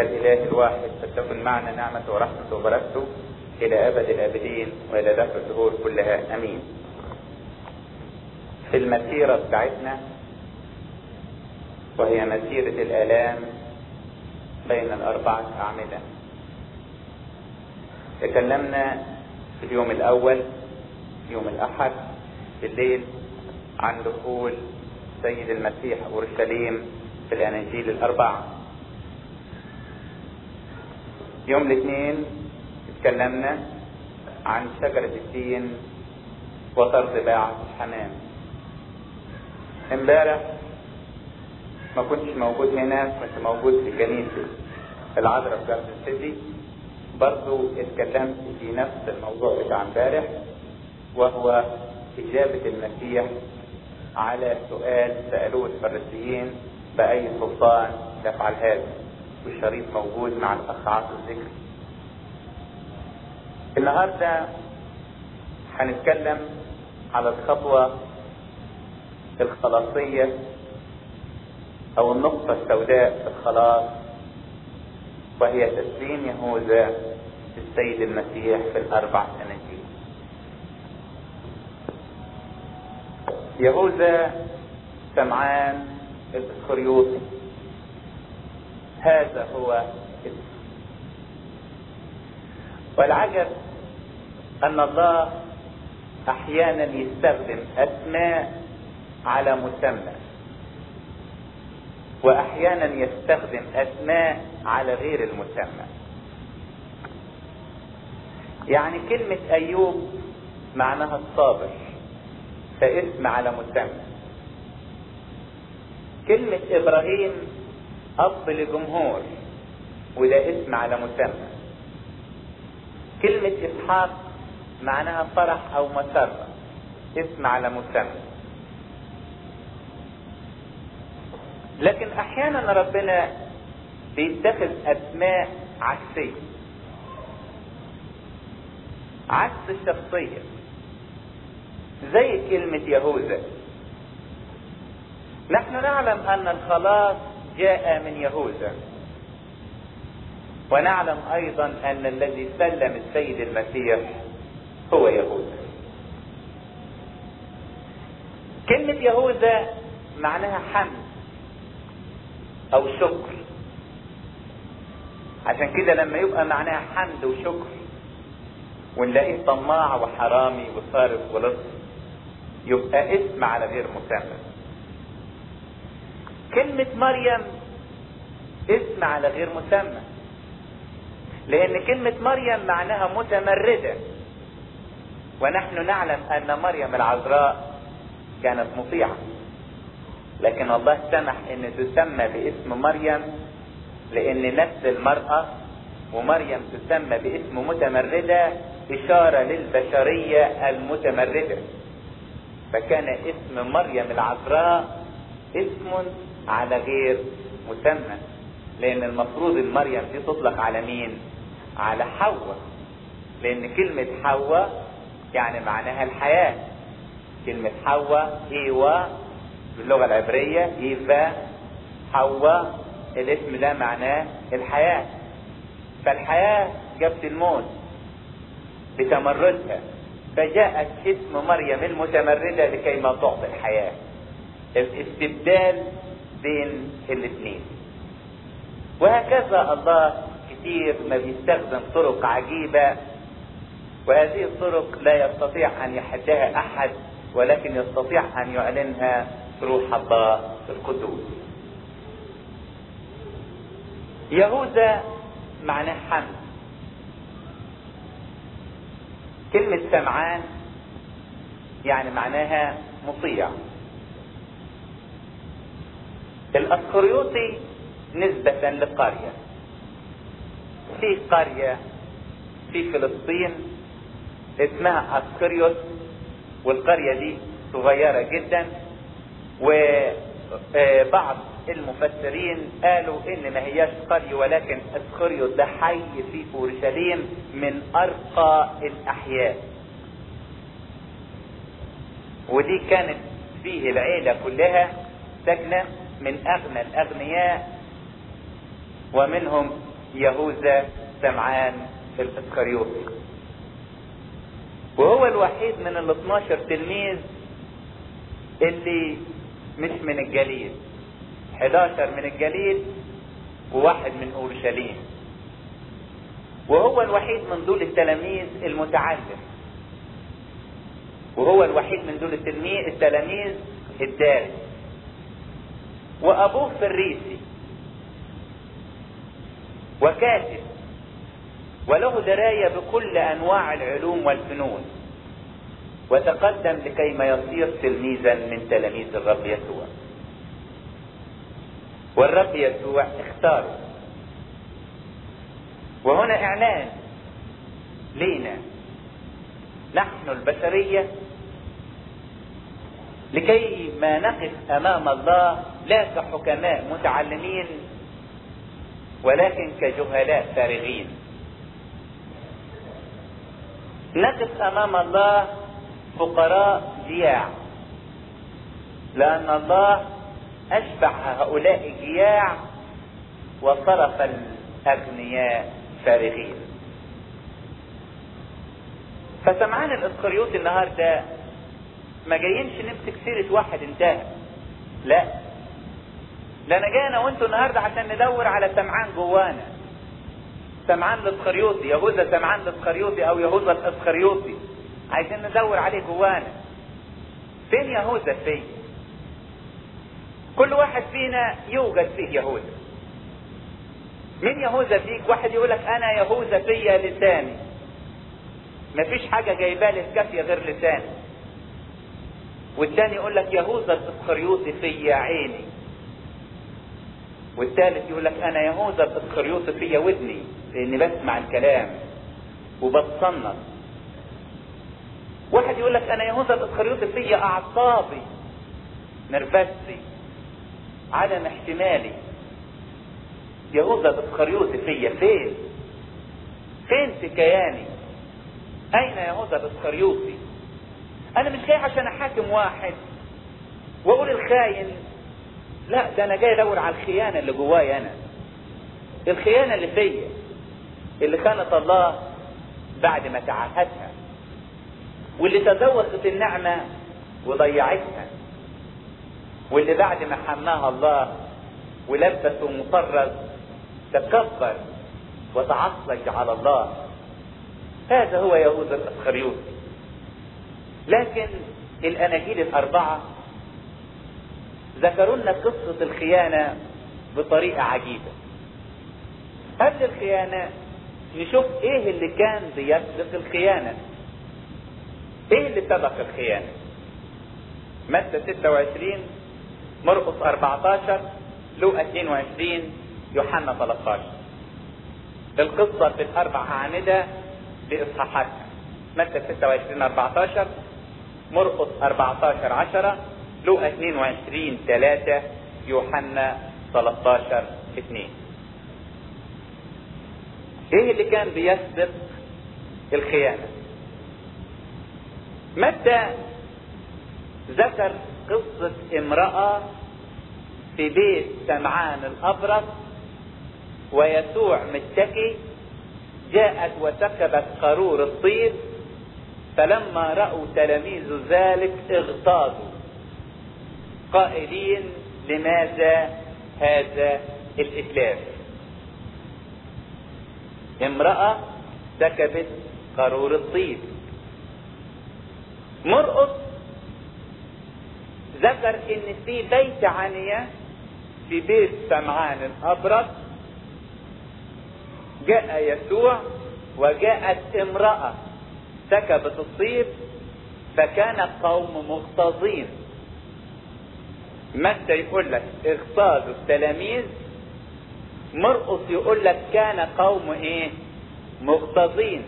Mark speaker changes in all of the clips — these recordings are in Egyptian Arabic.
Speaker 1: الإله الواحد فتكن معنا نعمة ورحمة وبركته إلى أبد الآبدين وإلى دهر الدهور كلها أمين. في المسيرة بتاعتنا وهي مسيرة الآلام بين الأربعة أعمدة. تكلمنا في اليوم الأول يوم الأحد بالليل عن دخول سيد المسيح أورشليم في الأناجيل الأربعة. يوم الاثنين اتكلمنا عن شجرة التين وطرد باعة الحمام. امبارح ما كنتش موجود هنا كنت موجود في كنيسة العذراء في جارد السيتي برضو اتكلمت في نفس الموضوع بتاع امبارح وهو إجابة المسيح على سؤال سألوه الفريسيين بأي سلطان يفعل هذا والشريط موجود مع الأخ عاصم الذكر النهاردة هنتكلم على الخطوة الخلاصية أو النقطة السوداء في الخلاص وهي تسليم يهوذا للسيد المسيح في الأربع أناجيل. يهوذا سمعان الإسخريوطي هذا هو اسم والعجب أن الله أحيانا يستخدم أسماء على مسمى واحيانا يستخدم اسماء على غير المسمى يعني كلمة ايوب معناها الصابر فاسم على مسمى كلمة ابراهيم اب لجمهور وده اسم على مسمى كلمة اسحاق معناها فرح او مسرة اسم على مسمى لكن احيانا ربنا بيتخذ اسماء عكسية عكس الشخصية زي كلمة يهوذا نحن نعلم ان الخلاص جاء من يهوذا ونعلم ايضا ان الذي سلم السيد المسيح هو يهوذا كلمة يهوذا معناها حمد او شكر عشان كده لما يبقى معناها حمد وشكر ونلاقيه طماع وحرامي وصارف ولص يبقى اسم على غير مسمى كلمة مريم اسم على غير مسمى لان كلمة مريم معناها متمردة ونحن نعلم ان مريم العذراء كانت مطيعة لكن الله سمح ان تسمى باسم مريم لان نفس المرأة ومريم تسمى باسم متمردة اشارة للبشرية المتمردة فكان اسم مريم العذراء اسم على غير مسمى لان المفروض المريم دي تطلق على مين على حواء لان كلمة حواء يعني معناها الحياة كلمة حواء ايوه باللغة العبرية ايفا حواء الاسم ده معناه الحياة فالحياة جابت الموت بتمردها فجاءت اسم مريم المتمردة لكي ما تعطي الحياة الاستبدال بين الاثنين وهكذا الله كتير ما بيستخدم طرق عجيبة وهذه الطرق لا يستطيع ان يحدها احد ولكن يستطيع ان يعلنها روح الله القدوس يهوذا معناه حمد كلمة سمعان يعني معناها مطيع الاسخريوطي نسبة لقرية في قرية في فلسطين اسمها اسخريوت والقرية دي صغيرة جدا وبعض المفسرين قالوا ان ما هياش قرية ولكن اسخريوت ده حي في اورشليم من ارقى الاحياء ودي كانت فيه العيلة كلها ساكنة من اغنى الاغنياء ومنهم يهوذا سمعان الاسخريوطي وهو الوحيد من ال 12 تلميذ اللي مش من الجليل 11 من الجليل وواحد من اورشليم وهو الوحيد من دول التلاميذ المتعلم وهو الوحيد من دول التلميذ التلاميذ الدارس وابوه فريسي وكاتب وله درايه بكل انواع العلوم والفنون وتقدم لكيما يصير تلميذا من تلاميذ الرب يسوع والرب يسوع اختاره وهنا اعلان لينا نحن البشريه لكي ما نقف امام الله لا كحكماء متعلمين ولكن كجهلاء فارغين نقف امام الله فقراء جياع لان الله اشبع هؤلاء الجياع وصرف الاغنياء فارغين فسمعان الاسخريوط النهارده ما جايينش نمسك سيرة واحد انتهى لا ده انا جاي انا وانتوا النهارده عشان ندور على سمعان جوانا سمعان الاسخريوطي يهوذا سمعان الاسخريوطي او يهوذا الاسخريوطي عايزين ندور عليه جوانا فين يهوذا فيه كل واحد فينا يوجد فيه يهوذا مين يهوذا فيك واحد يقول لك انا يهوذا فيا لساني مفيش حاجة جايبالي الكافية غير لساني والتاني يقول لك يهوذا الاسخريوطي فيا عيني والثالث يقول لك انا يهوذا الاسخريوطي فيا ودني لاني بسمع الكلام وبتصنف واحد يقول لك انا يهوذا الاسخريوطي فيا اعصابي نرفزتي عدم احتمالي يهوذا الاسخريوطي فيا فين فين في كياني اين يهوذا الاسخريوطي انا مش جاي عشان احاكم واحد واقول الخاين لا ده انا جاي ادور على الخيانه اللي جوايا انا الخيانه اللي فيا اللي كانت الله بعد ما تعهدها واللي تذوقت النعمه وضيعتها واللي بعد ما حماها الله ولبس ومطرز تكبر وتعصج على الله هذا هو يهوذا الاسخريوطي لكن الاناجيل الاربعه ذكروا لنا قصه الخيانه بطريقه عجيبه قبل الخيانه نشوف ايه اللي كان بيسبق الخيانه ايه اللي سبق الخيانه متى 26 مرقس 14 لوقا 22 يوحنا 13 القصة بالأربع أعمدة بإصحاحاتها متى 26 14 مرقس 14 10 لوقا 22 3 يوحنا 13 2 ايه اللي كان بيسبق الخيانة متى ذكر قصة امرأة في بيت سمعان الأبرص ويسوع متكي جاءت وسكبت قارور الطيب فلما رأوا تلاميذ ذلك اغتاظوا قائلين لماذا هذا الإتلاف امرأة سكبت قارور الطيب مرقص ذكر ان في بيت عنية في بيت سمعان الابرص جاء يسوع وجاءت امرأة سكبت الطيب فكان قوم مغتاظين متى يقول لك اغتاظوا التلاميذ مرقص يقول لك كان قوم ايه مغتاظين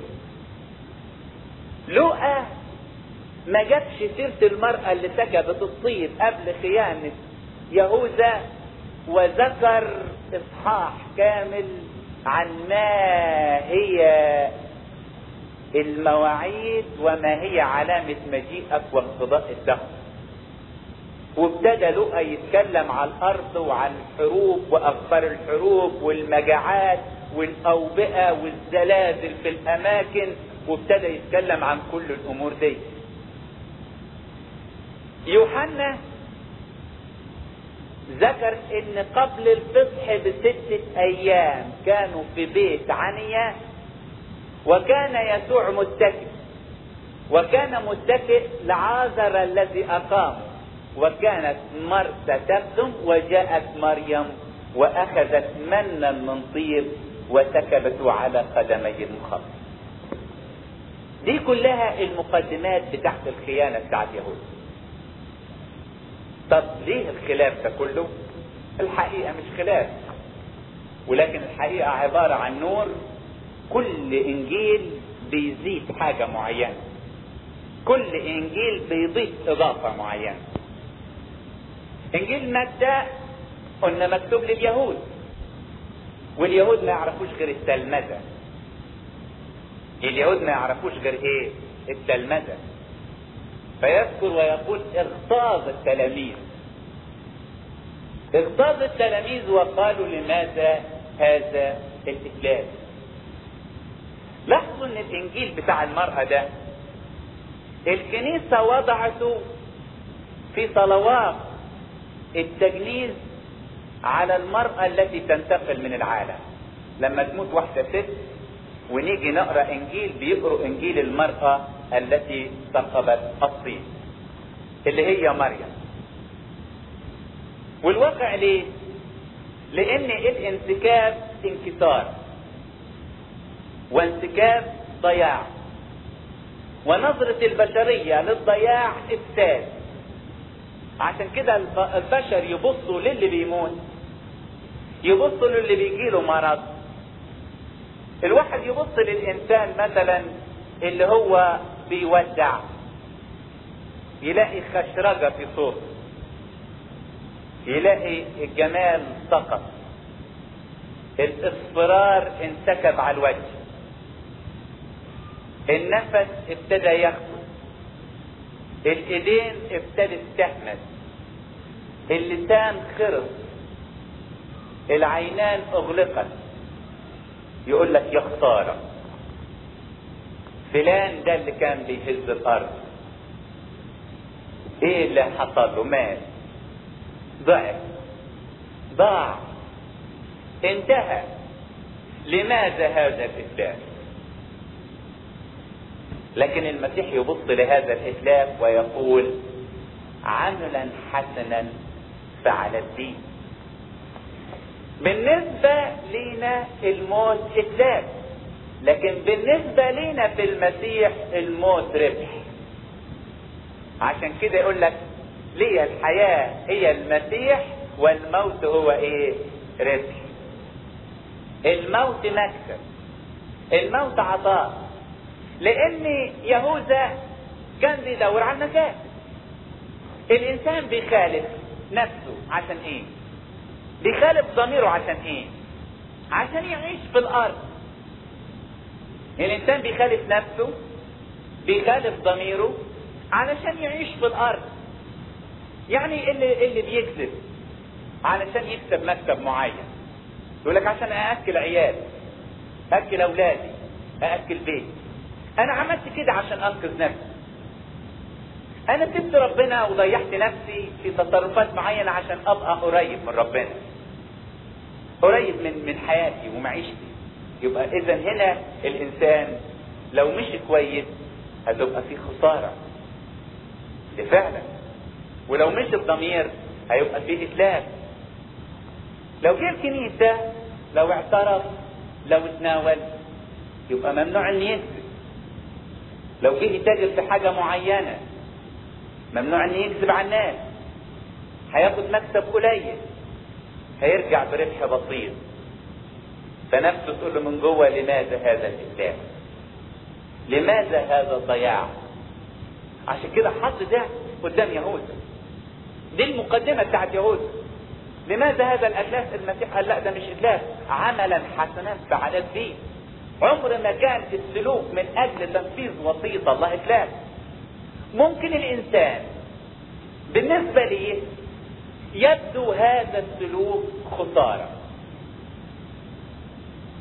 Speaker 1: لقى ما جابش سيرة المرأة اللي سكبت الطيب قبل خيانة يهوذا وذكر إصحاح كامل عن ما هي المواعيد وما هي علامة مجيئك وانقضاء الدهر وابتدى لقى يتكلم عن الأرض وعن الحروب وأخبار الحروب والمجاعات والاوبئه والزلازل في الاماكن وابتدى يتكلم عن كل الامور دي يوحنا ذكر ان قبل الفصح بستة ايام كانوا في بيت عنيا وكان يسوع متكئ وكان متكئ لعازر الذي اقام وكانت مرثى تبدم وجاءت مريم واخذت منا من طيب وسكبته على قدمي المخلص دي كلها المقدمات بتاعت الخيانه بتاعت يهود طب ليه الخلاف ده كله الحقيقه مش خلاف ولكن الحقيقه عباره عن نور كل انجيل بيزيد حاجه معينه كل انجيل بيضيف اضافه معينه انجيل متى قلنا مكتوب لليهود واليهود ما يعرفوش غير التلمذة اليهود ما يعرفوش غير ايه التلمذة فيذكر ويقول اغتاظ التلاميذ اغتاظ التلاميذ وقالوا لماذا هذا الإفلاس لاحظوا ان الانجيل بتاع المرأة ده الكنيسة وضعته في صلوات التجنيز على المرأة التي تنتقل من العالم لما تموت واحدة ست ونيجي نقرا انجيل بيقروا انجيل المرأة التي ثقبت الصين اللي هي مريم والواقع ليه؟ لان الانسكاب انكسار وانسكاب ضياع ونظرة البشرية للضياع افساد عشان كده البشر يبصوا للي بيموت يبصوا للي بيجيله مرض الواحد يبص للانسان مثلا اللي هو بيودع يلاقي خشرجة في صوته يلاقي الجمال سقط الاصفرار انسكب على الوجه النفس ابتدى يخفت الايدين ابتدت تهمس اللسان خرس العينان اغلقت يقول لك يا خساره فلان ده اللي كان بيهز الارض ايه اللي حصل له مات ضعف ضاع انتهى لماذا هذا الإتلاف لكن المسيح يبص لهذا الإتلاف ويقول عملا حسنا فعل الدين بالنسبة لنا الموت إتلاف لكن بالنسبة لنا في المسيح الموت ربح عشان كده يقول لك ليه الحياة هي المسيح والموت هو ايه ربح الموت مكسب الموت عطاء لان يهوذا كان بيدور على النجاة الانسان بيخالف نفسه عشان ايه بيخالف ضميره عشان ايه عشان يعيش في الارض الانسان بيخالف نفسه بيخالف ضميره علشان يعيش في الارض يعني اللي اللي بيكذب علشان يكسب مكسب معين يقول لك عشان ااكل عيالي اكل اولادي ااكل بيتي انا عملت كده عشان انقذ نفسي انا سبت ربنا وضيعت نفسي في تصرفات معينه عشان ابقى قريب من ربنا قريب من من حياتي ومعيشتي يبقى اذا هنا الانسان لو مشي كويس هتبقى في خساره ده فعلا ولو مشي بضمير هيبقى في اتلاف لو جه الكنيسه لو اعترف لو اتناول يبقى ممنوع ان يكذب لو جه يتاجر في حاجه معينه ممنوع ان يكذب على الناس هياخد مكسب قليل هيرجع بربح بسيط فنفسه تقول له من جوه لماذا هذا الاسلام لماذا هذا الضياع عشان كده حط ده قدام يهوذا دي المقدمة بتاعت يهوذا لماذا هذا الأتلاف المسيح قال لا ده مش إتلاف عملا حسنا فعلت به عمر ما كان السلوك من أجل تنفيذ وصية الله إتلاف ممكن الإنسان بالنسبة ليه يبدو هذا السلوك خسارة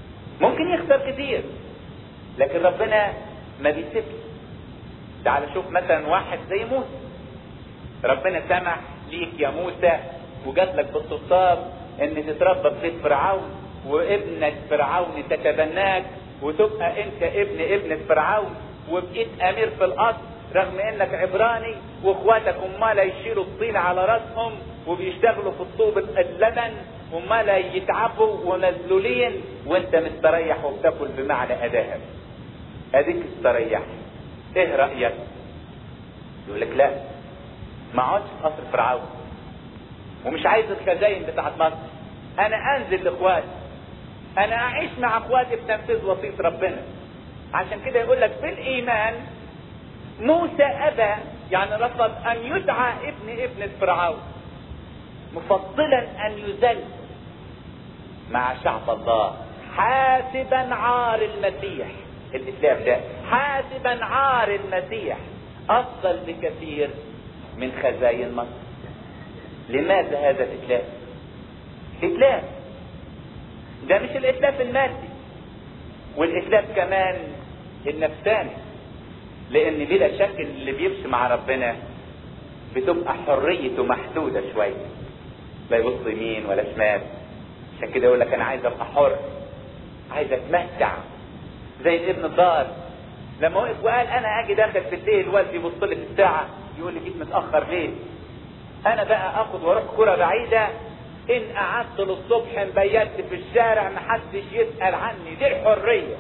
Speaker 1: ممكن يخسر كتير لكن ربنا ما بيسيبش تعال شوف مثلا واحد زي موسى ربنا سمح ليك يا موسى وجات لك بالسلطان ان تتربى في بيت فرعون وابنك فرعون تتبناك وتبقى انت ابن ابنة فرعون وبقيت امير في الارض رغم انك عبراني واخواتك امال يشيلوا الطين على راسهم وبيشتغلوا في الطوب اللبن امال يتعبوا ونزلولين وانت مستريح وبتاكل بمعنى اداهم اديك استريح ايه رايك يقول لك لا ما اقعدش في قصر فرعون ومش عايز الخزاين بتاعت مصر انا انزل لاخواتي انا اعيش مع اخواتي بتنفيذ وصيه ربنا عشان كده يقول لك بالايمان موسى ابى يعني رفض ان يدعى ابن ابنة فرعون مفضلا ان يذل مع شعب الله حاسبا عار المسيح الاسلام ده حاسبا عار المسيح افضل بكثير من خزاين مصر لماذا هذا الاتلاف اتلاف ده مش الاتلاف المادي والاتلاف كمان النفساني لان بلا شك اللي بيمشي مع ربنا بتبقى حريته محدوده شويه لا يبص يمين ولا شمال عشان كده يقول لك انا عايز ابقى حر عايز اتمتع زي ابن الدار لما وقف وقال انا اجي داخل في الليل والدي يبص لي في الساعه يقول لي جيت متاخر ليه انا بقى اخد واروح كرة بعيدة ان قعدت للصبح مبيت في الشارع محدش يسأل عني دي الحرية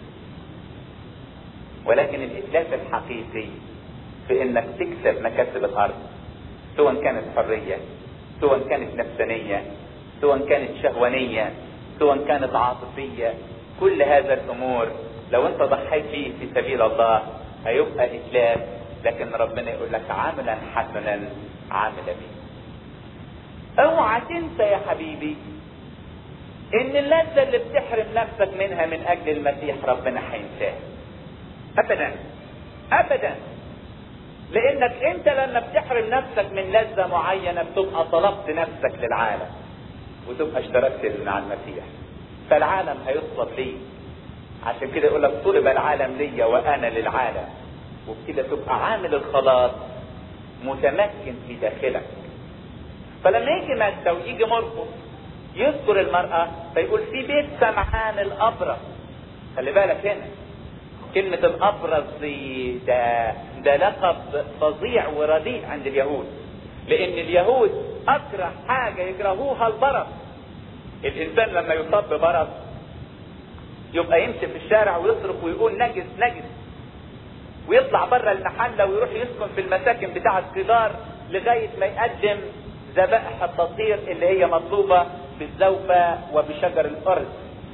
Speaker 1: ولكن الاتلاف الحقيقي في انك تكسب مكاسب الارض سواء كانت حرية سواء كانت نفسانية سواء كانت شهوانية سواء كانت عاطفية كل هذا الامور لو انت ضحيت فيه في سبيل الله هيبقى اتلاف لكن ربنا يقول لك عملا حسنا عامل به اوعى تنسى يا حبيبي ان اللذة اللي بتحرم نفسك منها من اجل المسيح ربنا هينساها ابدا ابدا لانك انت لما بتحرم نفسك من لذة معينة بتبقى طلبت نفسك للعالم وتبقى اشتركت مع المسيح فالعالم هيطلب ليك عشان كده يقول لك طلب العالم ليا وانا للعالم وبكده تبقى عامل الخلاص متمكن في داخلك فلما يجي متى ويجي مرقس يذكر المرأة فيقول في بيت سمعان الأبرص خلي بالك هنا كلمة الأبرص دي ده ده لقب فظيع ورديء عند اليهود لأن اليهود أكره حاجة يكرهوها البرص الإنسان لما يصاب ببرص يبقى يمشي في الشارع ويصرخ ويقول نجس نجس ويطلع بره المحله ويروح يسكن في المساكن بتاعه كبار لغايه ما يقدم ذبائح التطهير اللي هي مطلوبه بالزوبه وبشجر الارض.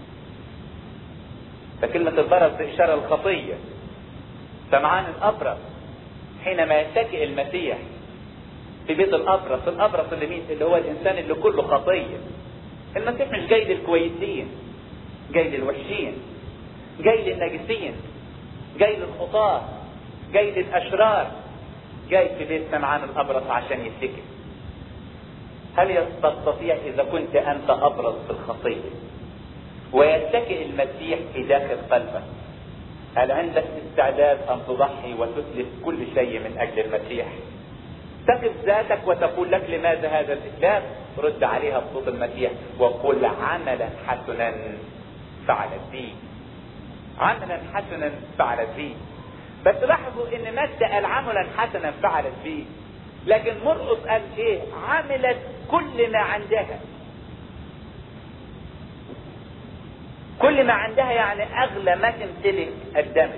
Speaker 1: فكلمة البرص دي إشارة الخطية. سمعان الأبرص حينما يتكئ المسيح في بيت الأبرص، الأبرص اللي مين؟ اللي هو الإنسان اللي كله خطية. المسيح مش جاي للكويسين، جاي للوحشين، جاي للناجسين، جاي للخطاة، جاي للأشرار جاي في بيت سمعان الأبرص عشان يتكئ هل تستطيع إذا كنت أنت أبرص في الخطية ويتكئ المسيح في داخل قلبك هل عندك استعداد أن تضحي وتتلف كل شيء من أجل المسيح تقف ذاتك وتقول لك لماذا هذا الإسلام رد عليها بصوت المسيح وقل عملا حسنا فعلت به عملا حسنا فعلت به بس لاحظوا ان مجد قال عملا حسنا فعلت به لكن مرقس قال ايه عملت كل ما عندها كل ما عندها يعني اغلى ما تمتلك قدمت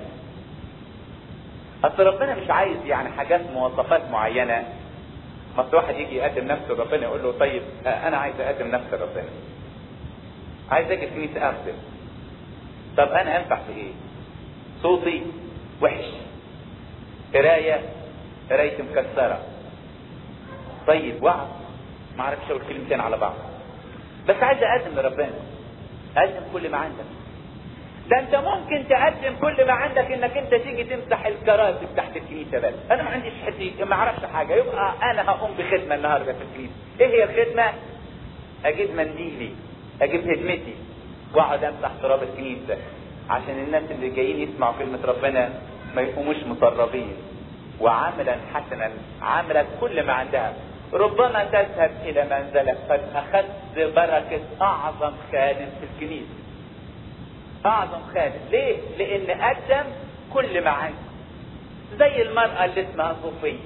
Speaker 1: اصل ربنا مش عايز يعني حاجات مواصفات معينه ما واحد يجي يقدم نفسه لربنا يقول له طيب انا عايز اقدم نفسي لربنا عايز اجي كنيسه اخدم طب انا انفع في ايه صوتي وحش قرايه قرايتي مكسره طيب وعظ ما اعرفش اقول كلمتين على بعض بس عايز اقدم لربنا قدم كل ما عندك ده انت ممكن تقدم كل ما عندك انك انت تيجي تمسح الكراسي بتاعت الكنيسه بس انا ما عنديش حتي ما اعرفش حاجه يبقى انا هقوم بخدمه النهارده في الكنيسه ايه هي الخدمه اجيب منديلي اجيب هدمتي واقعد امسح تراب الكنيسه عشان الناس اللي جايين يسمعوا كلمه ربنا ما يقوموش مطربين وعملا حسنا عملت كل ما عندها ربما تذهب الى منزلك قد اخذت بركه اعظم خادم في الكنيسه اعظم خادم ليه لان قدم كل ما عنده زي المرأة اللي اسمها صوفية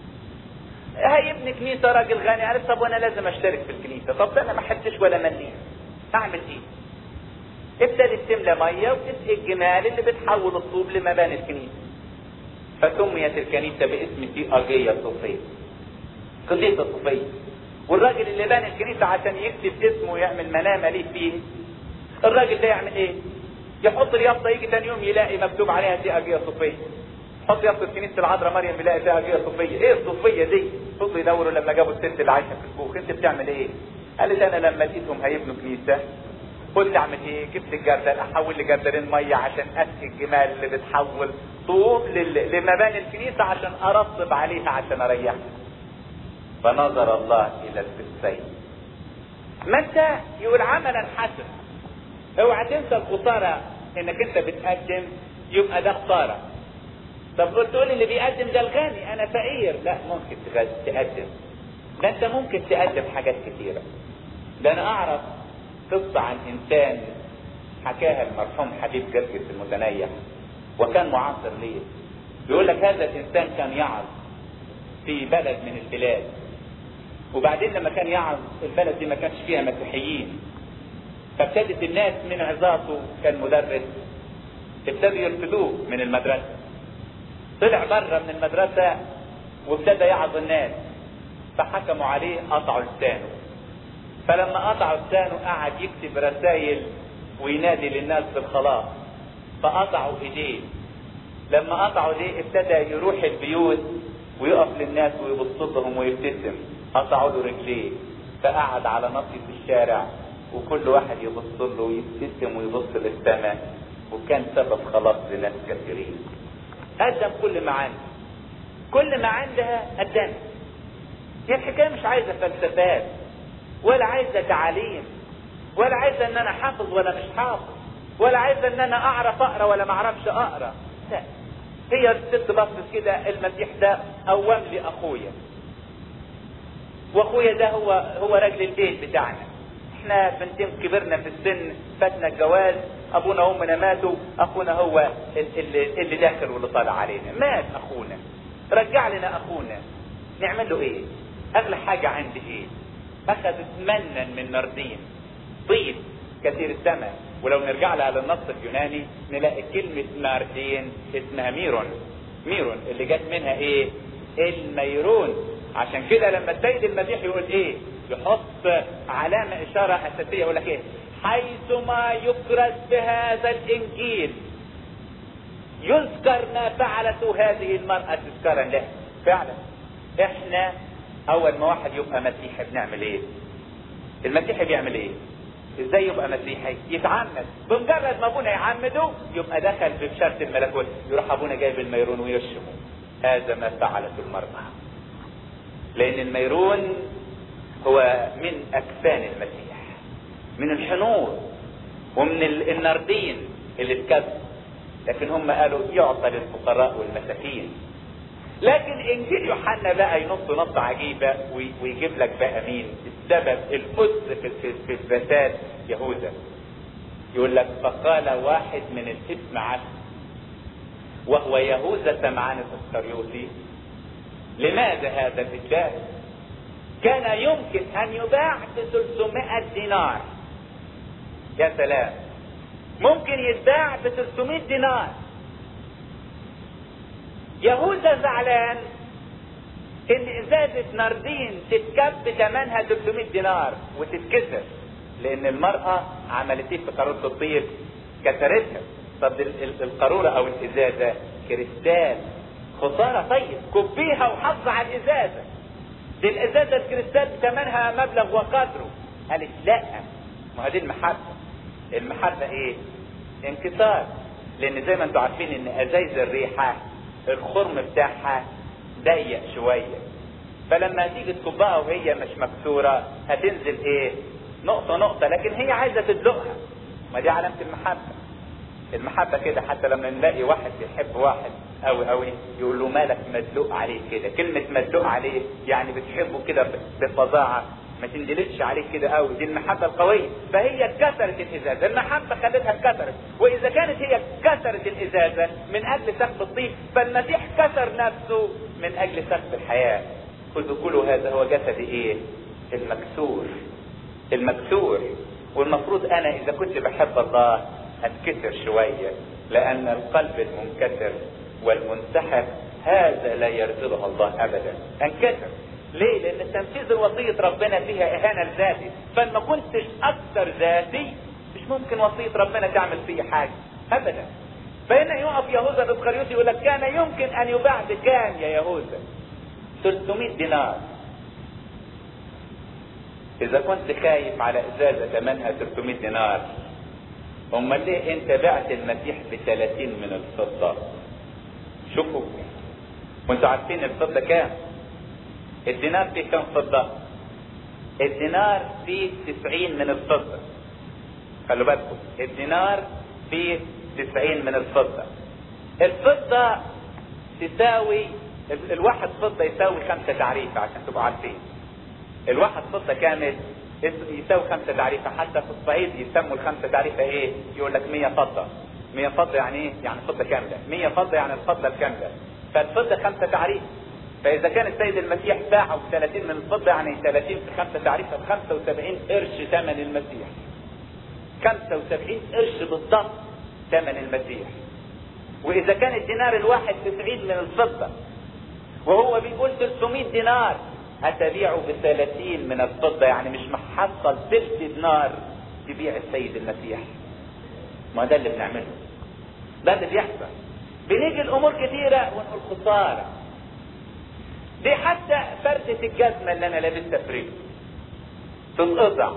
Speaker 1: هيبني كنيسة راجل غني قال طب وانا لازم اشترك في الكنيسة طب ده انا ما حدش ولا مليم اعمل ايه ابتدت تملى مية وتسقي الجمال اللي بتحول الطوب لمباني الكنيسة فسميت الكنيسة باسم سيئاجية صوفية قديسة صوفية والراجل اللي بنى الكنيسة عشان يكتب اسمه ويعمل منامة ليه فيه الراجل ده يعمل ايه يحط اليافطة يجي تاني يوم يلاقي مكتوب عليها سيئاجية صوفية حط يافطة كنيسة العذراء مريم يلاقي فيها جيه صوفية ايه الصوفية دي فضلوا يدوروا لما جابوا الست اللي عايشة في الكوخ انت بتعمل ايه قالت انا لما لقيتهم هيبنوا كنيسة قلت اعمل ايه جبت الجردل احول لجردلين مية عشان اسقي الجمال اللي بتحول طوب لل- لمباني الكنيسة عشان ارطب عليها عشان اريحها فنظر الله الى القسين ما انت يقول عملا حسنا اوعى تنسى الخسارة انك انت بتقدم يبقى ده خسارة طب قلت تقول اللي بيقدم ده الغني انا فقير لا ممكن تغ- تقدم ده انت ممكن تقدم حاجات كتيرة ده انا اعرف قصة عن انسان حكاها المرحوم حبيب جرجس المتنيح وكان معاصر ليه بيقول لك هذا الانسان كان يعظ في بلد من البلاد وبعدين لما كان يعظ البلد دي ما كانش فيها مسيحيين فابتدت الناس من عظاته كان مدرس ابتدوا يرفضوه من المدرسة طلع بره من المدرسة وابتدى يعظ الناس فحكموا عليه قطعوا لسانه فلما قطعوا لسانه قعد يكتب رسائل وينادي للناس بالخلاص فقطعوا ايديه لما قطعوا ايديه ابتدى يروح البيوت ويقف للناس ويبص لهم ويبتسم قطعوا له رجليه فقعد على نصي في الشارع وكل واحد يبص له ويبتسم ويبص للسماء وكان سبب خلاص لناس كثيرين قدم كل ما عنده كل ما عندها قدمت هي الحكايه مش عايزه فلسفات ولا عايزه تعاليم ولا عايزه ان انا حافظ ولا مش حافظ ولا عايزه ان انا اعرف اقرا ولا ما اعرفش اقرا لا هي الست بصت كده المسيح ده قوم لي اخويا واخويا ده هو هو راجل البيت بتاعنا احنا بنتين كبرنا في السن فاتنا الجواز ابونا وامنا ماتوا اخونا هو اللي, اللي داخل واللي طالع علينا مات اخونا رجع لنا اخونا نعمل له ايه اغلى حاجة عندي ايه اخذت منا من نردين طيب كثير الثمن ولو نرجع لها للنص اليوناني نلاقي كلمة ناردين اسمها ميرون ميرون اللي جت منها ايه الميرون عشان كده لما السيد المسيح يقول ايه يحط علامة اشارة اساسية يقول لك ايه حيثما يكرز بهذا الانجيل يذكر ما فعلته هذه المرأة تذكارا له فعلا احنا اول ما واحد يبقى مسيحي بنعمل ايه المسيحي بيعمل ايه ازاي يبقى مسيحي يتعمد بمجرد ما ابونا يعمده يبقى دخل ببشارة الملكوت يروح ابونا جايب الميرون ويرشمه هذا ما فعلته المرأة لان الميرون هو من اكفان المسيح من الحنور ومن النردين اللي اتكتب لكن هم قالوا يعطى للفقراء والمساكين لكن انجيل يوحنا بقى ينص نص عجيبه ويجيب لك بقى مين السبب القدس في في, في الفساد يهوذا يقول لك فقال واحد من الاثم عشر وهو يهوذا سمعان الاسكريوطي لماذا هذا الإجابة كان يمكن أن يباع ب 300 دينار يا سلام ممكن يتباع ب 300 دينار يهوذا زعلان ان ازازة ناردين تتكب ثمنها 300 دينار وتتكسر لان المرأة عملت ايه في قارورة الطيب كسرتها طب القارورة او الازازة كريستال خسارة طيب كبيها وحافظ على الازازة دي الازازة الكريستال ثمنها مبلغ وقدره قالت لا ما دي المحبة المحبة ايه انكسار لان زي ما انتم عارفين ان ازايز الريحة الخرم بتاعها ضيق شوية فلما تيجي تكبها وهي مش مكسورة هتنزل ايه نقطة نقطة لكن هي عايزة تدلقها ما دي علامة المحبة المحبة كده حتى لما نلاقي واحد بيحب واحد قوي قوي يقول له مالك مدلوق عليه كده كلمة مدلوق عليه يعني بتحبه كده بفظاعة ما تندلتش عليه كده قوي دي المحبة القوية فهي كسرت الإزازة المحبة خلتها كسرت وإذا كانت هي كسرت الإزازة من أجل سقف الطين فالمسيح كسر نفسه من أجل سقف الحياة خذوا كل هذا هو جسد إيه المكسور المكسور والمفروض أنا إذا كنت بحب الله أنكسر شوية لأن القلب المنكسر والمنسحب هذا لا يرضيه الله أبدا أنكسر ليه؟ لأن تنفيذ وصية ربنا فيها إهانة لذاتي، فما كنتش أكثر ذاتي مش ممكن وصية ربنا تعمل فيه حاجة، أبدا. فهنا يقف يهوذا الإسخريوطي يقول لك كان يمكن أن يباع بكام يا يهوذا؟ 300 دينار. إذا كنت خايف على إزازة ثمنها 300 دينار، أمال ليه أنت بعت المسيح ب 30 من الفضة؟ شوفوا وأنتوا عارفين الفضة كام؟ الدينار فيه كم فضة؟ الدينار فيه تسعين من الفضة خلوا بالكم الدينار فيه تسعين من الفضة الفضة تساوي الواحد فضة يساوي خمسة تعريفة عشان تبقوا عارفين الواحد فضة كامل يساوي خمسة تعريفة حتى في الصعيد يسموا الخمسة تعريفة ايه؟ يقول لك 100 فضة 100 فضة يعني ايه؟ يعني فضة كاملة 100 فضة يعني الفضة الكاملة فالفضة خمسة تعريف فإذا كان السيد المسيح باعه ب 30 من الفضة يعني 30 في 5 تعريفها ب 75 قرش ثمن المسيح. 75 قرش بالضبط ثمن المسيح. وإذا كان الدينار الواحد 90 من الفضة وهو بيقول 300 دينار هتبيعه ب 30 من الفضة يعني مش محصل ثلث دينار تبيع السيد المسيح. ما ده اللي بنعمله. ده اللي بيحصل. بنيجي الأمور كثيرة ونقول خسارة. دي حتى فردة الجزمة اللي أنا لابسها في رجلي تنقطع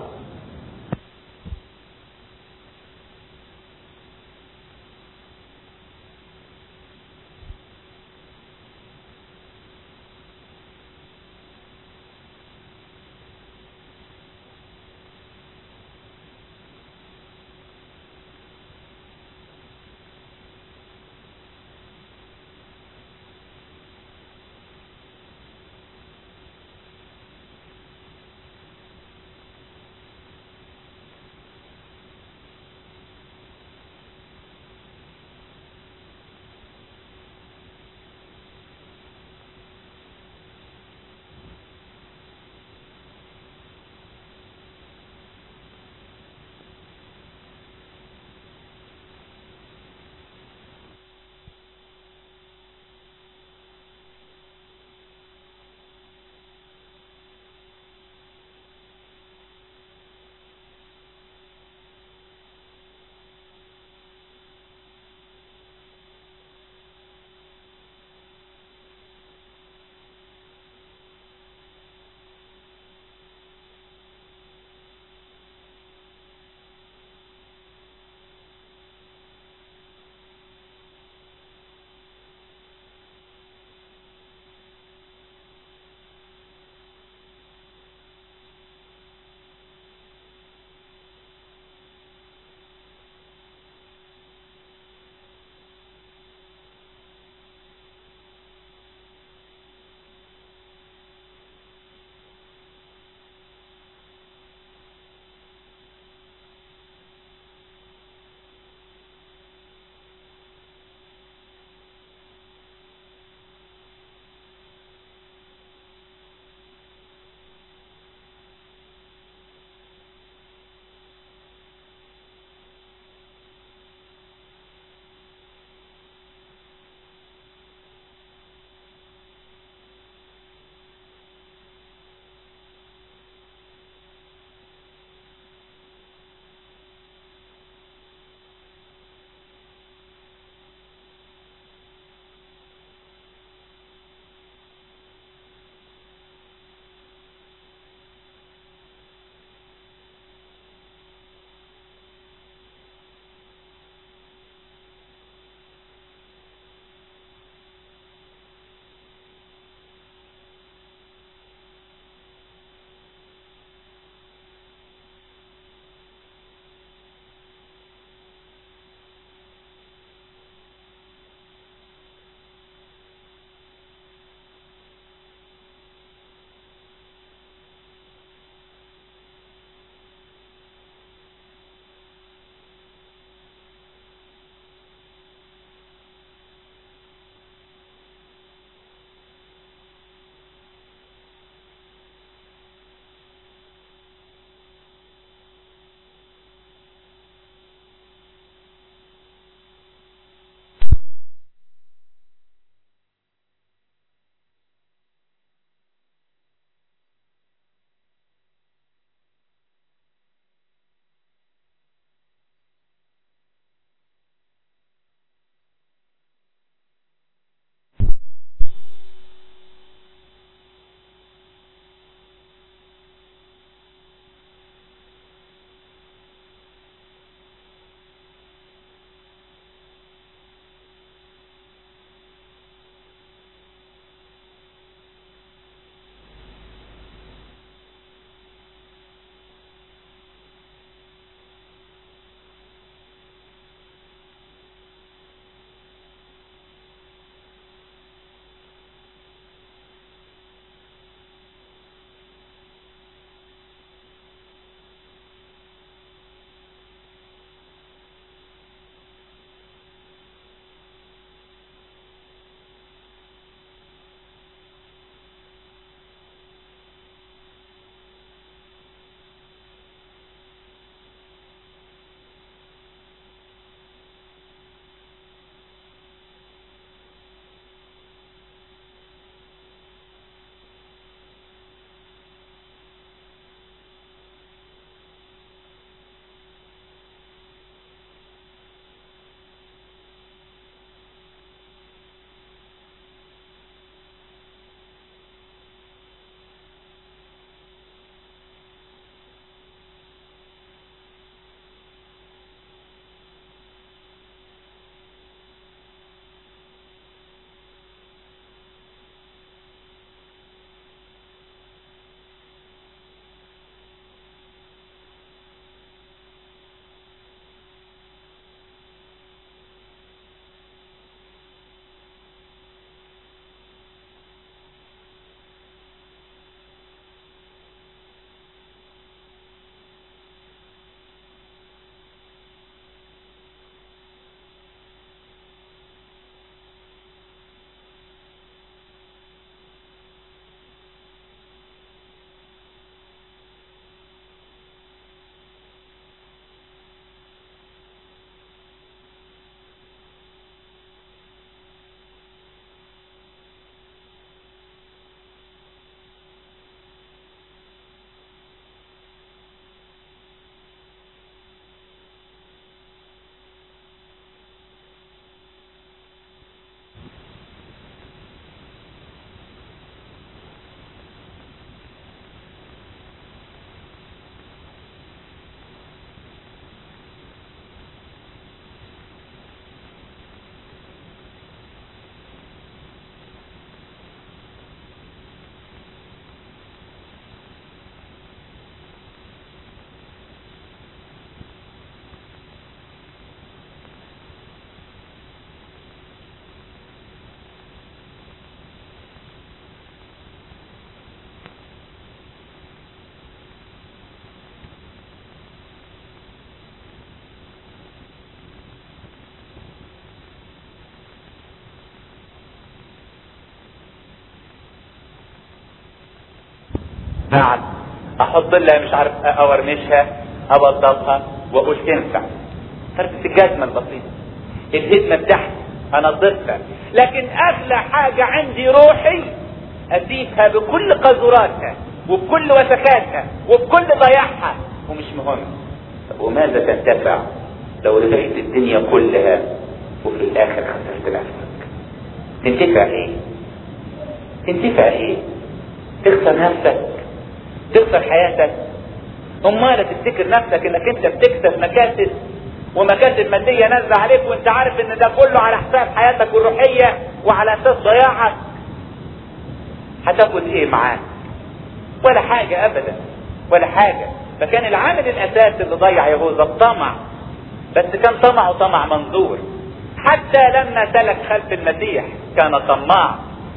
Speaker 1: بعد احط لها مش عارف اورنشها اوضبها واقول تنفع فرد الجزمة البسيطة الهدمة بتاعتي انضفها لكن اغلى حاجة عندي روحي اديها بكل قذوراتها وبكل وسكاتها وبكل ضياعها ومش مهم طب وماذا تنتفع لو ربحت الدنيا كلها وفي الاخر خسرت نفسك تنتفع ايه تنتفع ايه تخسر نفسك تخسر حياتك امال تفتكر نفسك انك انت بتكسب مكاسب ومكاسب مادية نازلة عليك وانت عارف ان ده كله على حساب حياتك الروحية وعلى اساس ضياعك هتاخد ايه معاك ولا حاجة ابدا ولا حاجة فكان العامل الاساسي اللي ضيع يهوذا الطمع بس كان طمعه طمع منظور حتى لما سلك خلف المسيح كان طماع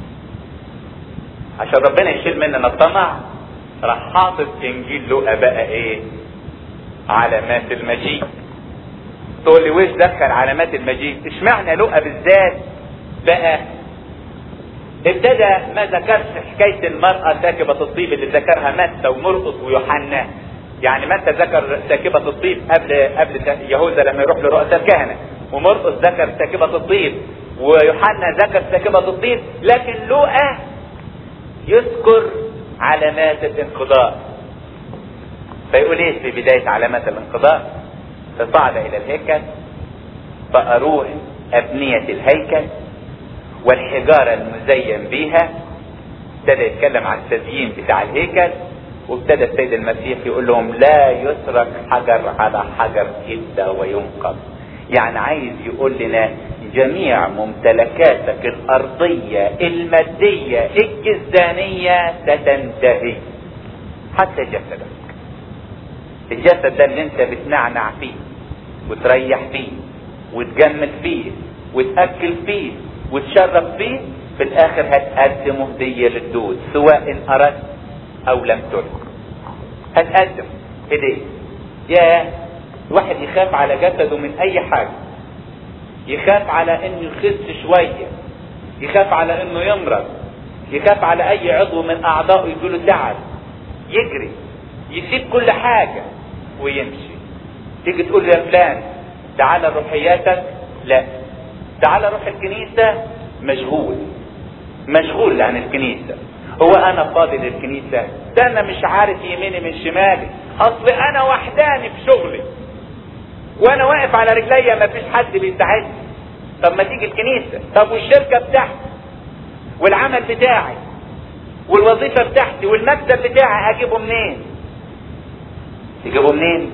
Speaker 1: عشان ربنا يشيل مننا الطمع راح حاطط في انجيل لوقا بقى ايه علامات المجيء تقول لي ويش دخل علامات المجيء اشمعنى لوقا بالذات بقى ابتدى ما ذكرش حكاية المرأة ساكبة الطيب اللي ذكرها متى ومرقس ويوحنا يعني متى ذكر ساكبة الطيب قبل قبل يهوذا لما يروح لرؤساء الكهنة ومرقس ذكر ساكبة الطيب ويوحنا ذكر ساكبة الطيب لكن لوقا يذكر علامات الانقضاء فيقول ايه في بداية علامات الانقضاء فصعد الى الهيكل فاروه ابنية الهيكل والحجارة المزين بيها ابتدى يتكلم عن التزيين بتاع الهيكل وابتدى السيد المسيح يقول لهم لا يترك حجر على حجر الا وينقض يعني عايز يقول لنا جميع ممتلكاتك الارضية المادية الجسدانية ستنتهي حتى جسدك الجسد ده اللي انت بتنعنع فيه وتريح فيه وتجمل فيه وتأكل فيه وتشرب فيه في الاخر هتقدم هدية للدود سواء ان اردت او لم ترد هتقدم هدية يا الواحد يخاف على جسده من اي حاجة يخاف على انه يخس شوية يخاف على انه يمرض يخاف على اي عضو من اعضائه يجيله تعب يجري يسيب كل حاجة ويمشي تيجي تقول له يا فلان تعالى روحياتك لا تعالى روح الكنيسة مشغول مشغول عن الكنيسة هو انا فاضي للكنيسة ده انا مش عارف يميني من شمالي اصل انا وحداني في شغلي وانا واقف على رجليا ما فيش حد بيساعدني طب ما تيجي الكنيسة طب والشركة بتاعتي والعمل بتاعي والوظيفة بتاعتي والمكتب بتاعي هجيبه منين تجيبه منين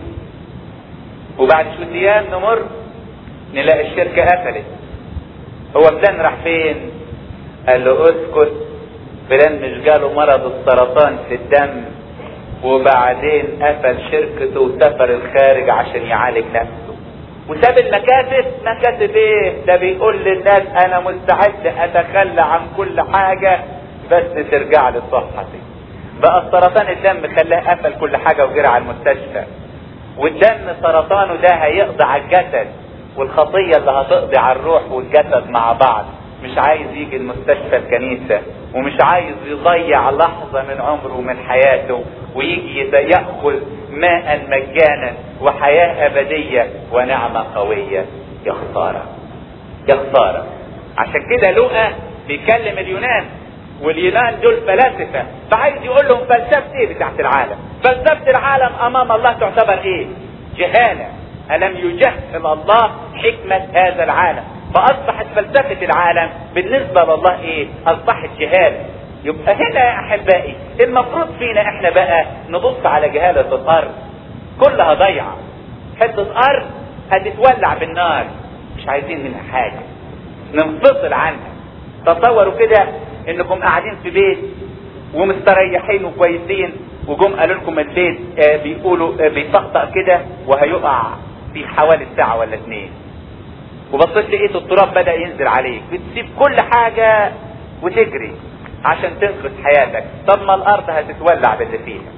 Speaker 1: وبعد شوية ايام نمر نلاقي الشركة قفلت هو فلان راح فين قال له اسكت فلان مش جاله مرض السرطان في الدم وبعدين قفل شركته وسافر الخارج عشان يعالج نفسه وساب المكاتب مكاتب ايه ده بيقول للناس انا مستعد اتخلى عن كل حاجة بس ترجع لي صحتي بقى السرطان الدم خلاه قفل كل حاجة وجرى على المستشفى والدم سرطانه ده هيقضي على الجسد والخطية اللي هتقضي على الروح والجسد مع بعض مش عايز يجي المستشفى الكنيسة ومش عايز يضيع لحظة من عمره ومن حياته ويجي يأخذ ماء مجانا وحياة أبدية ونعمة قوية يا خسارة يا خسارة عشان كده لوقا بيكلم اليونان واليونان دول فلاسفة فعايز يقول لهم فلسفة ايه بتاعت العالم فلسفة العالم امام الله تعتبر ايه جهالة الم يجهل الله حكمة هذا العالم فاصبحت فلسفة العالم بالنسبة لله ايه اصبحت جهالة يبقى هنا يا احبائي المفروض فينا احنا بقى نبص على جهالة الارض كلها ضيعة حتة ارض هتتولع بالنار مش عايزين منها حاجة ننفصل عنها تصوروا كده انكم قاعدين في بيت ومستريحين وكويسين وجم قالوا لكم البيت آه بيقولوا آه بيطقطق كده وهيقع في حوالي ساعة ولا اتنين وبصيت لقيت التراب بدأ ينزل عليك بتسيب كل حاجة وتجري عشان تنقذ حياتك طب ما الارض هتتولع باللي فيها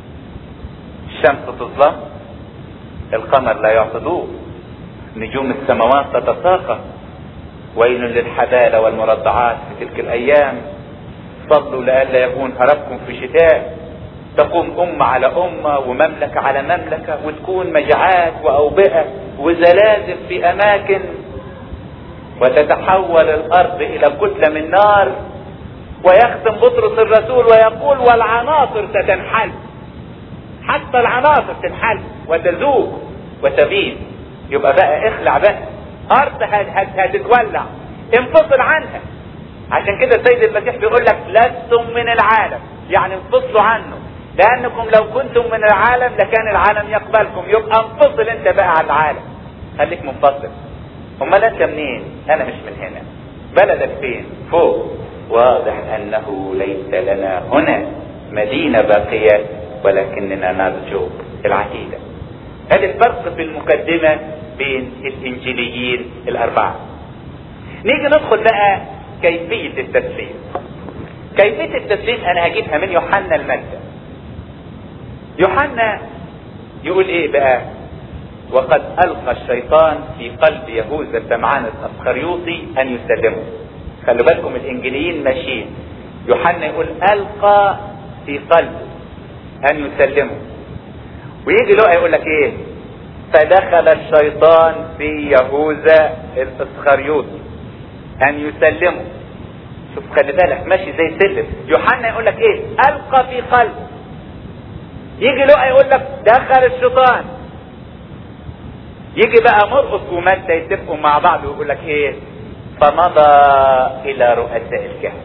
Speaker 1: الشمس تظلم القمر لا يعطي ضوء نجوم السماوات تتساقط ويل للحبالة والمرضعات في تلك الايام صلوا لئلا يكون هربكم في شتاء تقوم أمة على أمة ومملكة على مملكة وتكون مجاعات وأوبئة وزلازل في أماكن وتتحول الأرض إلى كتلة من نار ويختم بطرس الرسول ويقول والعناصر ستنحل حتى العناصر تنحل وتذوب وتبيد يبقى بقى اخلع بقى ارض هتتولع انفصل عنها عشان كده السيد المسيح بيقول لك لستم من العالم يعني انفصلوا عنه لانكم لو كنتم من العالم لكان العالم يقبلكم يبقى انفصل انت بقى عن العالم خليك منفصل امال انت منين انا مش من هنا بلدك فين فوق واضح انه ليس لنا هنا مدينة باقية ولكننا نرجو العتيدة هذا الفرق في المقدمة بين الانجيليين الاربعة نيجي ندخل بقى كيفية التسليم كيفية التسليم انا هجيبها من يوحنا المادة يوحنا يقول ايه بقى وقد القى الشيطان في قلب يهوذا سمعان الاسخريوطي ان يسلمه خلوا بالكم الانجيليين ماشيين يوحنا يقول القى في قلبه ان يسلمه ويجي لقى يقول لك ايه فدخل الشيطان في يهوذا الاسخريوطي ان يسلمه شوف خلي بالك ماشي زي سلم يوحنا يقول لك ايه القى في قلبه يجي لقى يقول لك دخل الشيطان يجي بقى مرقص ومادة يتفقوا مع بعض ويقول لك ايه فمضى الى رؤساء الكهنة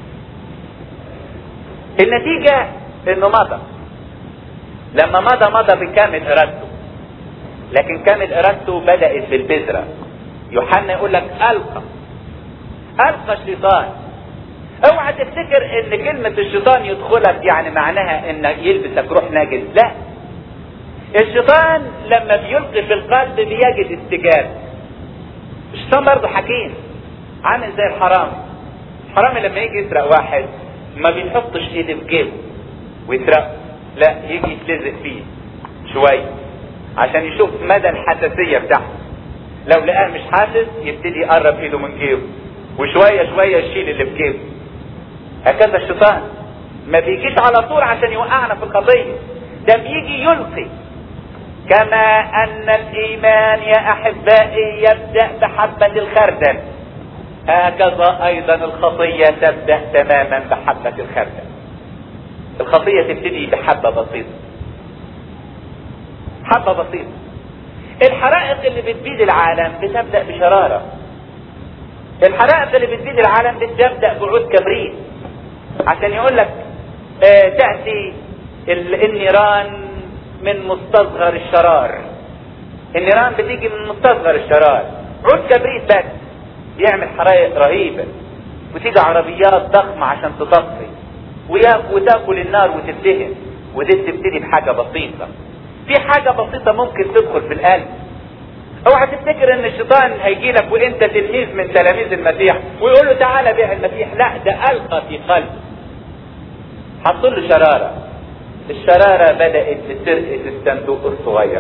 Speaker 1: النتيجة انه مضى لما مضى مضى بكامل ارادته لكن كامل ارادته بدأت بالبذرة يوحنا يقول لك القى القى الشيطان اوعى تفتكر ان كلمة الشيطان يدخلك يعني معناها ان يلبسك روح ناجس لا الشيطان لما بيلقي في القلب بيجد استجابة الشيطان برضه حكيم عامل زي الحرامي الحرامي لما يجي يسرق واحد ما بيحطش ايده في جيبه ويسرقه لا يجي يتلزق فيه شوية عشان يشوف مدى الحساسية بتاعته لو لقاه مش حاسس يبتدي يقرب ايده من جيبه وشوية شوية يشيل اللي في جيبه هكذا الشيطان ما بيجيش على طول عشان يوقعنا في القضية ده بيجي يلقي كما ان الايمان يا احبائي يبدأ بحبة الخردل هكذا ايضا الخطية تبدأ تماما بحبة الخردل الخطية تبتدي بحبة بسيطة حبة بسيطة الحرائق اللي بتبيد العالم بتبدأ بشرارة الحرائق اللي بتزيد العالم بتبدا بعود كبريت عشان يقول لك آه تاتي النيران من مستصغر الشرار النيران بتيجي من مستصغر الشرار عود كبريت بس يعمل حرائق رهيبه وتيجي عربيات ضخمه عشان تطفي وتاكل النار وتتدهن ودي تبتدي بحاجه بسيطه في حاجه بسيطه ممكن تدخل في القلب اوعى تفتكر ان الشيطان هيجي لك وانت تلميذ من تلاميذ المسيح ويقول له تعالى بيع المسيح لا ده القى في قلبه حط له شراره الشراره بدات بسرقه الصندوق الصغير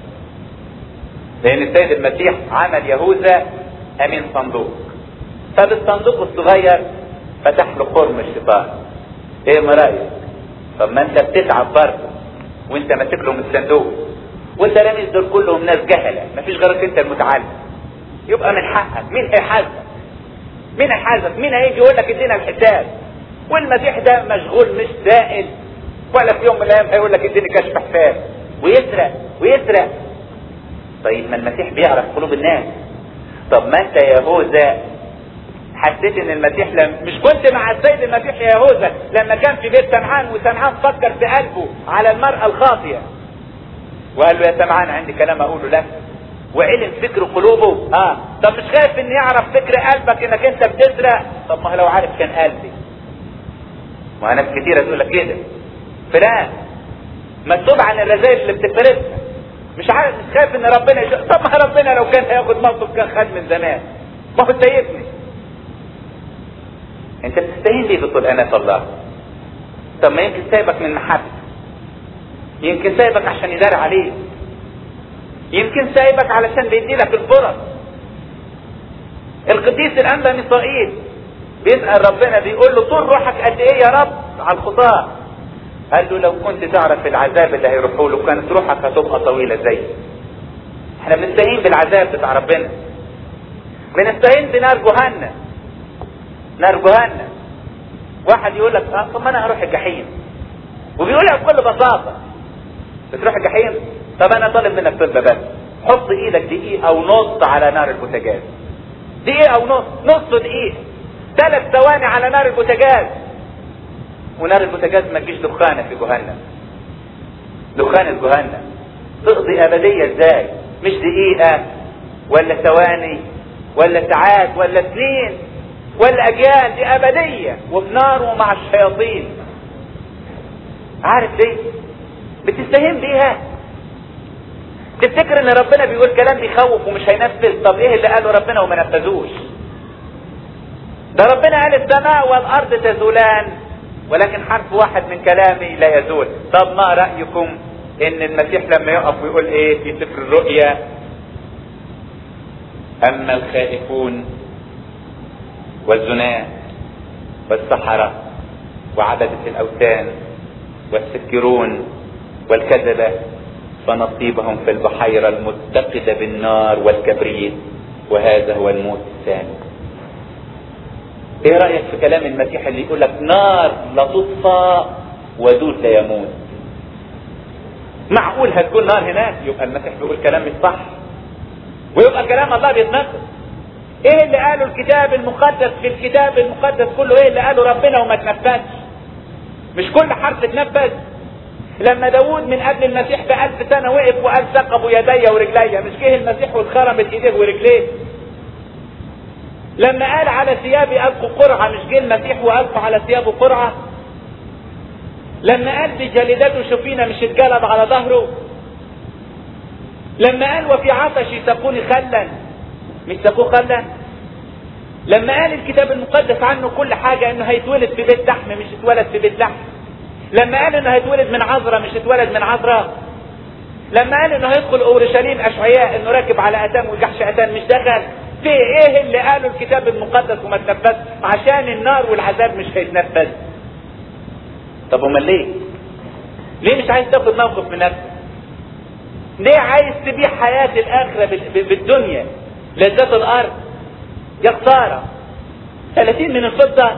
Speaker 1: لان السيد المسيح عمل يهوذا امين صندوق فبالصندوق الصغير فتح له خرم الشيطان ايه ما رايك طب ما انت بتتعب برضه وانت ماسك له من الصندوق والتلاميذ دول كلهم ناس جهلة مفيش غيرك انت المتعلم يبقى من حقك مين هيحاسبك مين هيحاسبك مين هيجي يقول لك ادينا الحساب والمسيح ده مشغول مش سائل ولا في يوم من الايام هيقول لك اديني كشف حساب ويسرق ويسرق طيب ما المسيح بيعرف قلوب الناس طب ما انت يا يهوذا حسيت ان المسيح لم مش كنت مع السيد المسيح يا يهوذا لما كان في بيت سمعان وسمعان فكر في قلبه على المرأة الخاطية وقال له يا سمعان عندي كلام اقوله لك وعلم فكر قلوبه اه طب مش خايف ان يعرف فكر قلبك انك انت بتسرق طب ما لو عارف كان قلبي ما ناس كتيرة تقول لك كده فلان مكتوب عن الرذائل اللي بتفرزها مش عارف مش خايف ان ربنا يشوف طب ما ربنا لو كان هياخد موقف كان خد من زمان ما هو سايبني انت بتستهين ليه بتقول انا الله طب ما يمكن سايبك من محبه يمكن سايبك عشان يدار عليك يمكن سايبك علشان بيدي لك الفرص القديس الانبا ميسائيل بيسأل ربنا بيقول له طول روحك قد ايه يا رب على الخطاة قال له لو كنت تعرف العذاب اللي هيروحوا له كانت روحك هتبقى طويله زي احنا بنستهين بالعذاب بتاع ربنا بنستهين بنار جهنم نار جهنم واحد يقول لك اه طب ما انا هروح الجحيم وبيقولها بكل بساطه بتروح الجحيم طب انا طالب منك طب بس حط ايدك دقيقه ونص على نار البوتاجاز دقيقه ونص نص دقيقه ثلاث ثواني على نار البوتاجاز ونار البوتاجاز ما تجيش دخانه في جهنم دخانة جهنم تقضي ابديه ازاي مش دقيقه ولا ثواني ولا ساعات ولا سنين ولا اجيال دي ابديه وفي نار ومع الشياطين عارف ليه بتستهين بيها تفتكر ان ربنا بيقول كلام بيخوف ومش هينفذ طب ايه اللي قاله ربنا وما نفذوش ده ربنا قال السماء والارض تزولان ولكن حرف واحد من كلامي لا يزول طب ما رايكم ان المسيح لما يقف ويقول ايه في سفر الرؤيا اما الخائفون والزناة والسحرة وعبدة الاوثان والسكرون والكذبة فنصيبهم في البحيرة المتقدة بالنار والكبريت وهذا هو الموت الثاني ايه رأيك في كلام المسيح اللي يقول لك نار لا تطفى ودود لا يموت معقول هتكون نار هناك يبقى المسيح بيقول كلام مش صح ويبقى كلام الله بيتنفذ ايه اللي قاله الكتاب المقدس في الكتاب المقدس كله ايه اللي قاله ربنا وما تنفذش مش كل حرف اتنفذ لما داود من قبل المسيح بألف سنة وقف وقال ثقبوا يدي ورجلي مش جه المسيح واتخرمت ايديه ورجليه لما قال على ثيابي ألقوا قرعة مش جه المسيح وألقوا على ثيابه قرعة لما قال بجلدته شفينا مش اتجلد على ظهره لما قال وفي عطشي سقوني خلا مش سقوه خلا لما قال الكتاب المقدس عنه كل حاجة انه هيتولد في بيت لحم مش اتولد في بيت لحم لما قال انه هيتولد من عذراء مش اتولد من عذراء لما قال انه هيدخل اورشليم اشعياء انه راكب على اتان وجحش اتان مش دخل في ايه اللي قاله الكتاب المقدس وما تنفذ عشان النار والعذاب مش هيتنفذ طب امال ليه ليه مش عايز تاخد موقف من نفسك ليه عايز تبيع حياة الآخرة بالدنيا لذات الأرض يا خسارة 30 من الفضة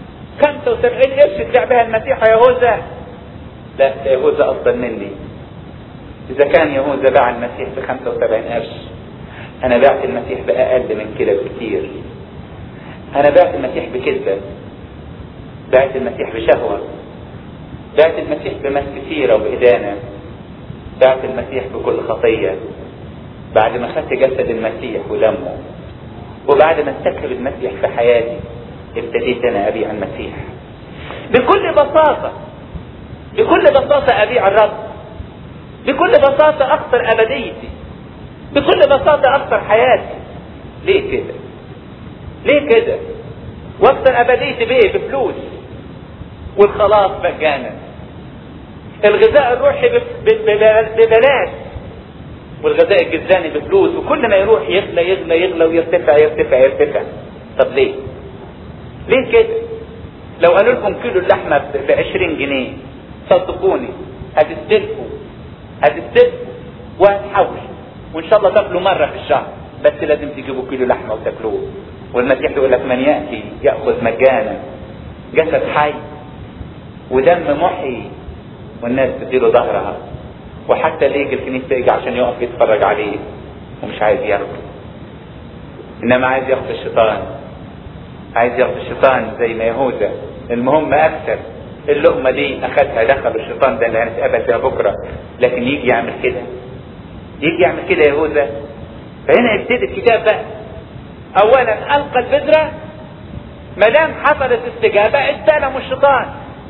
Speaker 1: 75 قرش تبيع بها المسيح يا يهوذا لا ده يهوذا أفضل مني إذا كان يهوذا باع المسيح ب 75 قرش أنا بعت المسيح بأقل من كده بكتير أنا بعت المسيح بكذبة بعت المسيح بشهوة بعت المسيح بمس كثيرة وبإدانة بعت المسيح بكل خطية بعد ما خدت جسد المسيح ودمه وبعد ما استكتب المسيح في حياتي ابتديت انا ابيع المسيح بكل بساطة بكل بساطة ابيع الرب بكل بساطة اخسر ابديتي بكل بساطة اخسر حياتي ليه كده ليه كده واخسر ابديتي بايه بفلوس والخلاص مجانا الغذاء الروحي ببلاش والغذاء الجسداني بفلوس وكل ما يروح يغلى يغلى يغلى ويرتفع يرتفع يرتفع طب ليه؟ ليه كده؟ لو قالوا لكم كيلو اللحمه ب 20 جنيه صدقوني هتستلفوا هتستلفوا وهتحوشوا وان شاء الله تاكلوا مره في الشهر بس لازم تجيبوا كيلو لحمه وتاكلوه والمسيح يقول لك من ياتي ياخذ مجانا جسد حي ودم محيي والناس تديله ظهرها وحتى اللي يجي الكنيسه يجي عشان يقف يتفرج عليه ومش عايز ياخده انما عايز ياخد الشيطان عايز ياخد الشيطان زي ما يهوذا المهم اكثر اللقمة دي اخدها دخل الشيطان ده اللي هنتقابل فيها بكرة لكن يجي يعمل كده يجي يعمل كده يهوذا فهنا يبتدي الكتاب بقى اولا القى البذرة ما دام حصلت استجابة استلموا الشيطان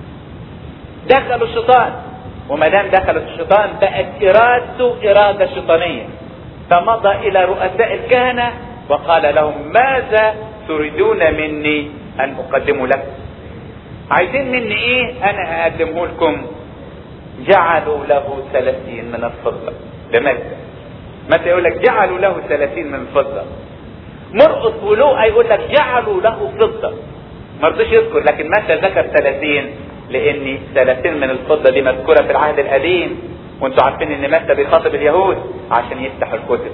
Speaker 1: دخلوا الشيطان وما دام دخلت الشيطان بقت ارادته اراده شيطانيه فمضى الى رؤساء الكهنه وقال لهم ماذا تريدون مني ان اقدمه لكم عايزين مني ايه انا هقدمه لكم جعلوا له ثلاثين من الفضة لماذا متى يقول لك جعلوا له ثلاثين من الفضة مرقص ولوقا يقول لك جعلوا له فضة ما رضيش يذكر لكن متى ذكر ثلاثين لان ثلاثين من الفضة دي مذكورة في العهد القديم وانتوا عارفين ان متى بيخاطب اليهود عشان يفتحوا الكتب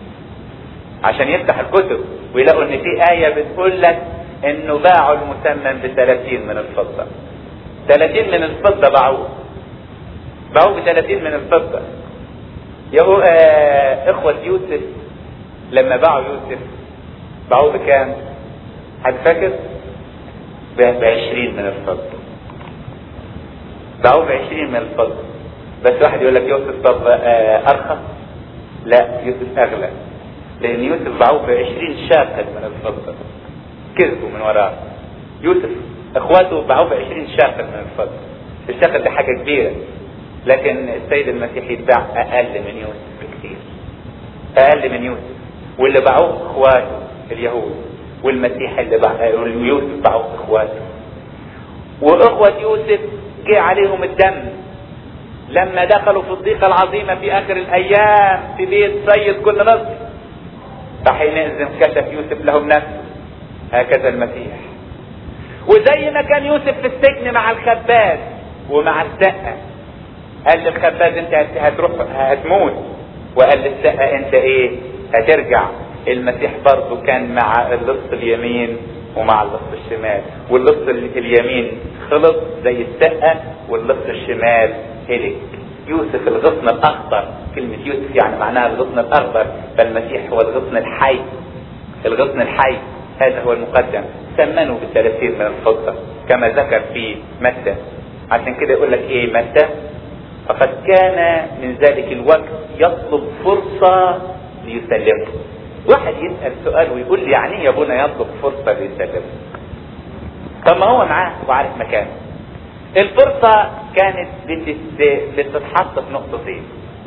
Speaker 1: عشان يفتح الكتب ويلاقوا ان في آية بتقول لك انه باعوا المثمن بثلاثين من الفضة ثلاثين من الفضة باعوه باعوه بثلاثين من الفضة يهو آه اخوة يوسف لما باعوا يوسف باعوه بكام حد فاكر بعشرين من الفضة باعوه بعشرين من الفضة بس واحد يقول لك يوسف طب آه ارخص لا يوسف اغلى لان يوسف باعوه بعشرين شاقد من الفضة كذبوا من وراه يوسف اخواته باعوه بعشرين شاقد من الفضة الشاقد ده حاجة كبيرة لكن السيد المسيح يتباع اقل من يوسف بكثير اقل من يوسف واللي باعوه اخواته اليهود والمسيح اللي باع يوسف باعوه اخواته واخوة يوسف جه عليهم الدم لما دخلوا في الضيقة العظيمة في اخر الايام في بيت سيد كل مصر فحينئذ كشف يوسف لهم نفسه هكذا المسيح وزي ما كان يوسف في السجن مع الخباز ومع السقة قال للخباز انت هتروح هتموت وقال للسقة انت ايه هترجع المسيح برضه كان مع اللص اليمين ومع اللص الشمال واللص اليمين خلص زي السقة واللص الشمال هلك يوسف الغصن الاخضر كلمة يوسف يعني معناها الغصن الاخضر فالمسيح هو الغصن الحي الغصن الحي هذا هو المقدم ثمنوا بالثلاثين من الفضة كما ذكر في متى عشان كده يقول لك ايه متى فقد كان من ذلك الوقت يطلب فرصة ليسلمه واحد يسأل سؤال ويقول لي يعني ايه يا ابونا يطلب فرصة ليسلمه طب ما هو معاه وعارف مكانه الفرصة كانت بتتحط في نقطتين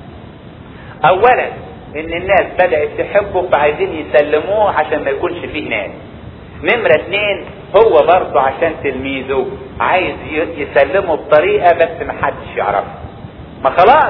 Speaker 1: اولا ان الناس بدأت تحبه فعايزين يسلموه عشان ما يكونش فيه ناس نمرة اتنين هو برضه عشان تلميذه عايز يسلمه بطريقة بس محدش يعرفها ما خلاص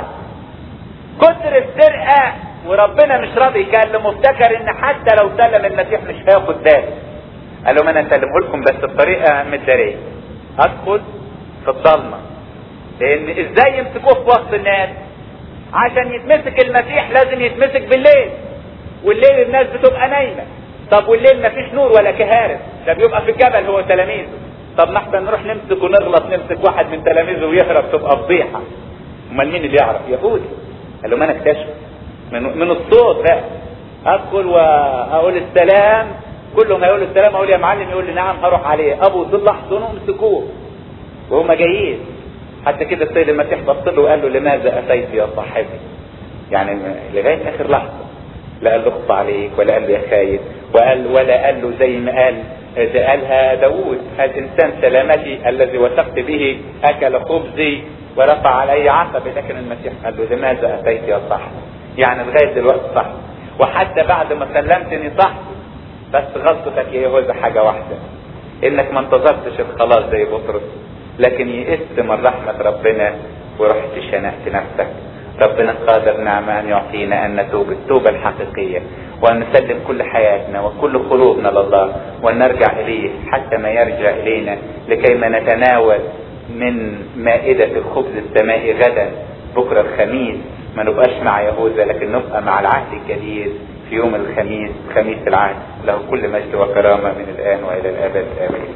Speaker 1: كتر السرقة وربنا مش راضي يكلمه افتكر ان حتى لو سلم المسيح مش هياخد باله قال لهم انا اسلمه لكم بس بطريقة مدارية ادخل في الضلمة لان ازاي يمسكوه في وسط الناس عشان يتمسك المسيح لازم يتمسك بالليل والليل الناس بتبقى نايمة طب والليل مفيش نور ولا كهارب ده بيبقى في الجبل هو تلاميذه طب ما احنا نروح نمسك ونغلط نمسك واحد من تلاميذه ويهرب تبقى فضيحة امال مين اللي يعرف يهودي قال له ما انا اكتشف من, من الصوت بقى ادخل واقول السلام كلهم هيقولوا السلام اقول يا معلم يقول لي نعم هروح عليه ابو ضل احضنه امسكوه وهم جايين حتى كده السيد المسيح بص له وقال له لماذا اتيت يا صاحبي يعني لغايه اخر لحظه لا قال له اخطى عليك ولا قال له يا خايف وقال ولا قال له زي ما قال ده قالها داوود الانسان سلامتي الذي وثقت به اكل خبزي ورفع علي عصبي لكن المسيح قال له لماذا اتيت يا صاحبي يعني لغايه دلوقتي صح وحتى بعد ما سلمتني صح بس غلطتك يا يهوذا حاجه واحده انك ما انتظرتش الخلاص زي بطرس لكن يئست من رحمه ربنا ورحت شنقت نفسك ربنا قادر نعم ان يعطينا ان نتوب التوبه الحقيقيه وان نسلم كل حياتنا وكل قلوبنا لله وان نرجع اليه حتى ما يرجع الينا لكي ما نتناول من مائدة الخبز السمائي غدا بكرة الخميس ما نبقاش مع يهوذا لكن نبقى مع العهد الجديد في يوم الخميس خميس العهد له كل مجد وكرامة من الآن وإلى الأبد آمين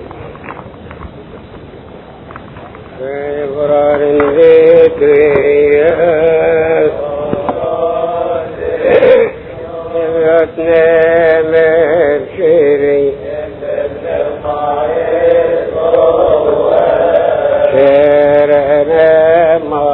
Speaker 2: إبرار ذكريات ابنتنا مرشري شارعنا